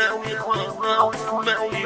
ناوي خلاص مالي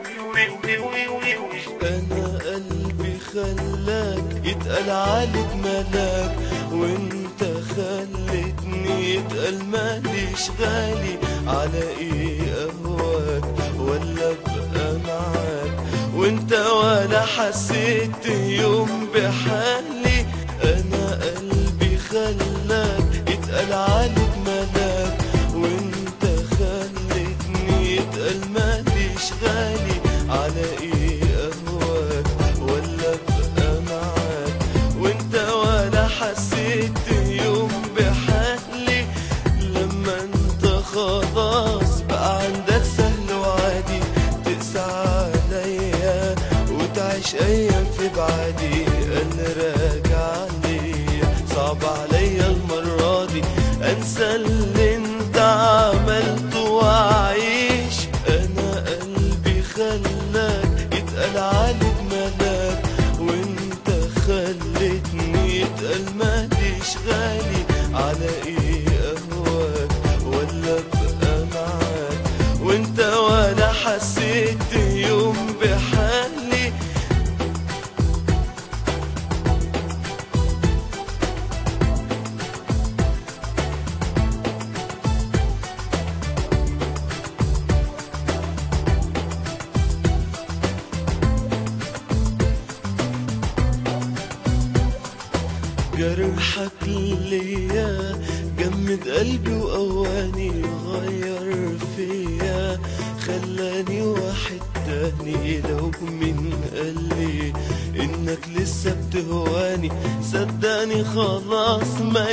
انا قلبي خلاك يتقال عليك ملاك وانت خلتني يتقال ماليش غالي على ايه اهواك ولا ابقى معاك وانت ولا حسيت يوم بحالي انا قلبي خلاك يتقال عليك ملاك وانت خلتني يتقال ماليش غالي على ايه اهواك ولا ابقى معاك وانت ولا حسيت يوم بحالي لما انت خلاص بقى عندك سهل وعادي تقسى عليا وتعيش ايام في بعدي انا راجع ليا صعب عليا المرة دي انسى اللي انت عملته واعيش انا قلبي خلاك يتقال عليك ملاك وانت خلتني يتقال ماليش غالي على ايه اهواك ولا ابقى معاك وانت ولا حسيت يوم بحالي جرحك ليا جمد قلبي وقواني غير فيا خلاني واحد تاني لو من قالي انك لسه بتهواني صدقني خلاص ما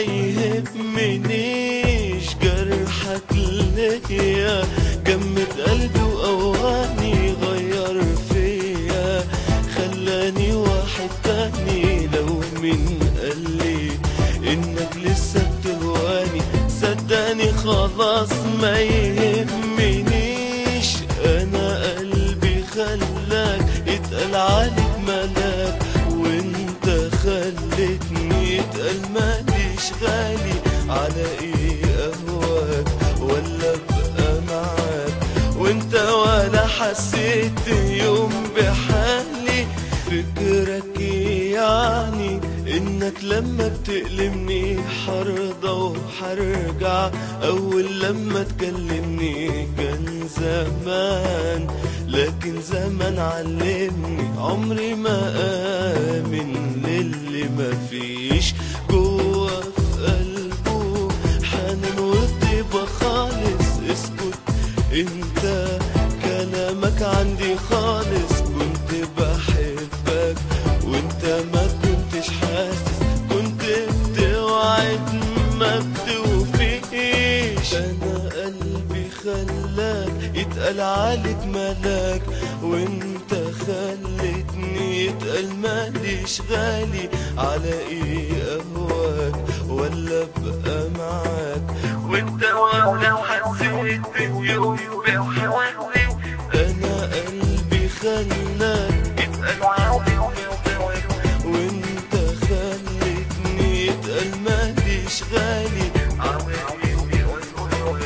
يهمنيش جرحك ليا جمد قلبي وقواني غير فيا خلاني واحد تاني لو من قالي انك لسه بتهواني صدقني خلاص ما يهمنيش انا قلبي خلاك يتقال عليك ملاك وانت خلتني يتقال ماليش غالي على ايه اهواك ولا ابقى معاك وانت ولا حسيت يوم بحالي فكرك يعني انك لما بتألمني حرضى وحرجع اول لما تكلمني كان زمان لكن زمان علمني عمري ما امن للي ما فيش جوا في قلبه حنان وطيبة خالص اسكت انت كلامك عندي خالص كنت بحبك وانت ما كنتش حاسس كنت بتوعد ما بتوفيش انا قلبي خلاك يتقال عليك ملاك وانت خلتني يتقال ماليش غالي على ايه اهواك ولا ابقى معاك وانت ولا حسيت يوم بحوالي انا قلبي خلاك اتقل وانت خلتني يتقال ماليش غالي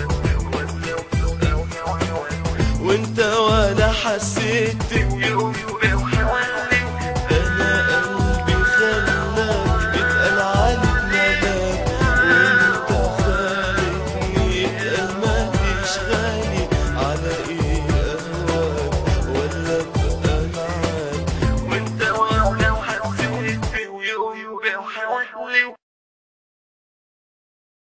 وانت ولا حسيت يوم